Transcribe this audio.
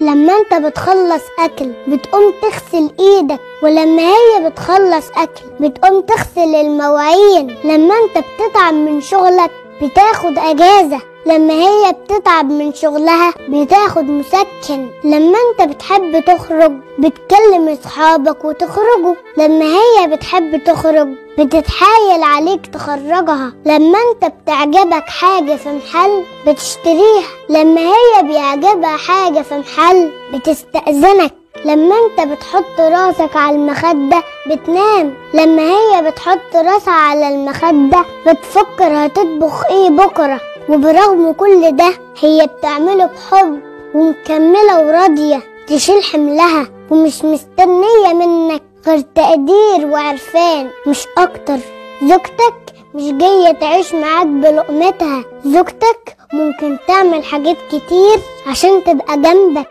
لما انت بتخلص اكل بتقوم تغسل ايدك ولما هي بتخلص اكل بتقوم تغسل المواعين لما انت بتتعب من شغلك بتاخد اجازة لما هي بتتعب من شغلها بتاخد مسكن لما انت بتحب تخرج بتكلم اصحابك وتخرجوا لما هي بتحب تخرج بتتحايل عليك تخرجها لما انت بتعجبك حاجة في محل بتشتريها لما هي بيعجبها حاجة في محل بتستأذنك لما انت بتحط راسك على المخدة بتنام لما هي بتحط راسها على المخدة بتفكر هتطبخ ايه بكرة وبرغم كل ده هي بتعمله بحب ومكملة وراضية تشيل حملها ومش مستنية منك غير تقدير وعرفان مش أكتر زوجتك مش جاية تعيش معاك بلقمتها زوجتك ممكن تعمل حاجات كتير عشان تبقى جنبك